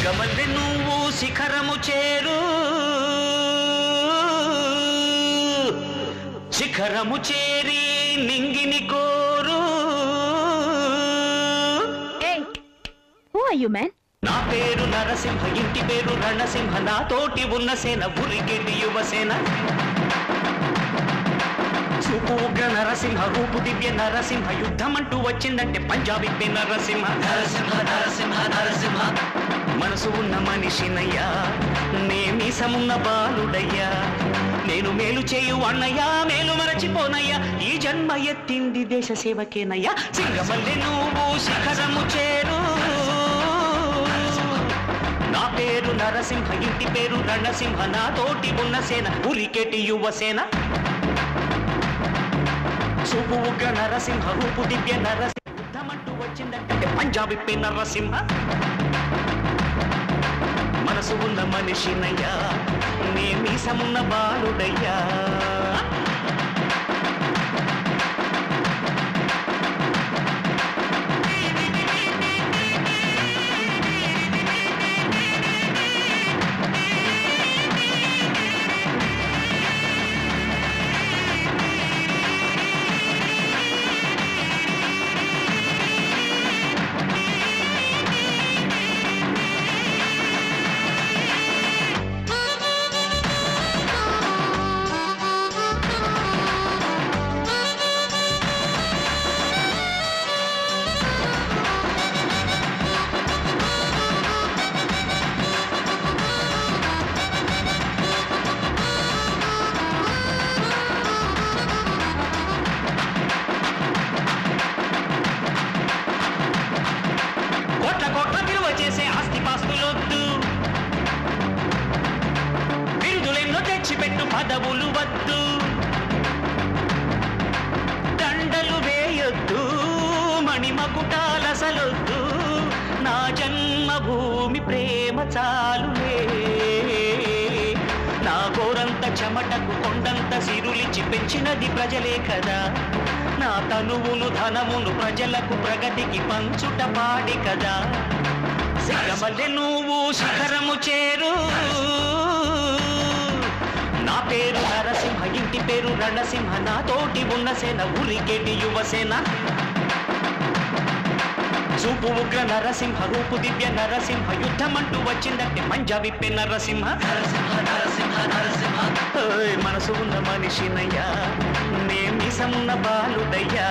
సిగమల్లె నువ్వు శిఖరము చేరు శిఖరము చేరి నింగిని కోరు ఏయ్ హూ ఆర్ యు మ్యాన్ నా పేరు నరసింహ ఇంటి పేరు రణసింహ నా తోటి ఉన్న సేన ఉరికెటి యువసేన చూపు ఉగ్ర నరసింహ రూపు దివ్య నరసింహ యుద్ధం అంటూ వచ్చిందంటే పంజాబీ పే నరసింహ నరసింహ నరసింహ నరసింహ మనసు ఉన్న మనిషినయ్యా నే మీసమున్న బాలుడయ్యా నేను మేలు చేయు అన్నయ్యా మేలు మరచిపోనయ్యా ఈ జన్మ ఎత్తింది దేశ సేవకేనయ్యా సింగమల్లె నువ్వు శిఖరము చేరు నా పేరు నరసింహ ఇంటి పేరు రణసింహ నా తోటి ఉన్న సేన ఉరికెటి యువసేన చూపు ఉగ్ర నరసింహ రూపు దివ్య నరసింహ యుద్ధమంటూ వచ్చిందంటే పంజాబీ పే నరసింహ మనసు ఉన్న మనిషినయ్యా నే మీసమున్న బాలుడయ్యా కోట్ల కోట్ల విలువ చేసే ఆస్తి పాస్తులొద్దు బిరుదులెన్నో తెచ్చిపెట్టు పదవులు వద్దు దండలు వేయొద్దు మణిమకుటాలసలొద్దు నా జన్మభూమి ప్రేమ చాలులే నా కోరంత చెమటకు కొండంత సిరులిచ్చి పెంచినది ప్రజలే కదా నా తనువును ధనమును ప్రజలకు ప్రగతికి పంచుట పాడి కదా సిగమల్లె నువ్వు శిఖరము చేరు నా పేరు నరసింహ ఇంటి పేరు రణసింహ నా తోటి ఉన్న సేన ఉరికెటి యువసేన చూపు ఉగ్ర నరసింహ రూపు దివ్య నరసింహ యుద్ధం అంటూ వచ్చిందంటే పంజాబీ పే నరసింహ నరసింహ నరసింహ నరసింహ ఓయ్ మనసు ఉన్న మనిషినయ్యా నే మీసమున్న బాలుడయ్యా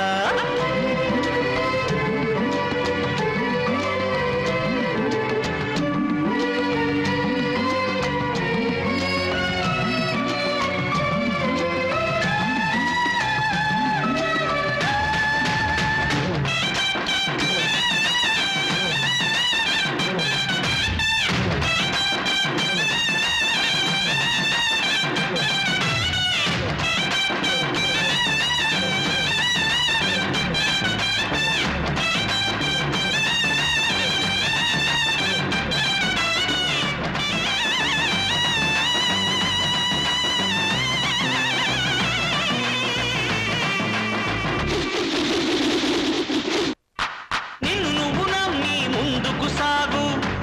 నిన్ను నువ్వు నమ్మి ముందుకు సాగు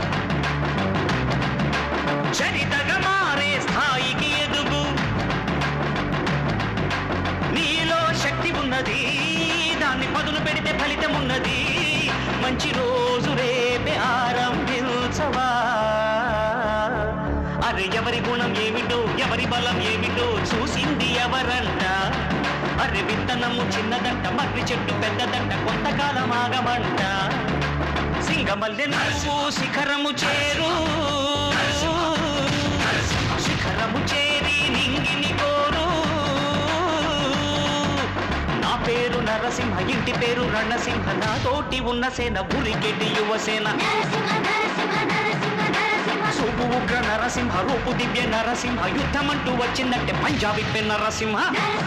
చరితగా మారే స్థాయికి ఎదుగు నీలో శక్తి ఉన్నది దాన్ని పదును పెడితే ఫలితం ఉన్నది మంచి రోజు రేపే ఆరంభించవా అరే ఎవరి గుణం ఏమిటో ఎవరి బలం ఏమిటో చూసింది ఎవరంట అరే విత్తనము చిన్నదంట మర్రి చెట్టు పెద్దదంట కొంతకాలం ఆగమంట సింగమల్లె నువ్వు శిఖరము చేరు శిఖరము చేరి నింగిని కోరు నా పేరు నరసింహ ఇంటి పేరు రణసింహ నా తోటి ఉన్న సేన ఉరికెటి యువసేన చూపు ఉగ్ర నరసింహ రూపు దివ్య నరసింహ యుద్ధం అంటూ వచ్చిందంటే పంజాబీ పే నరసింహ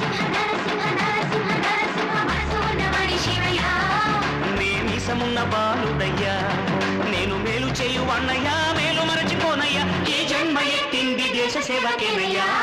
నే మీసమున్న బాలుడయ్యా నేను మేలు చేయు అన్నయ్యా మేలు మరచిపోనయ్యా ఏ జన్మ ఎత్తింది దేశ సేవకేనయ్యా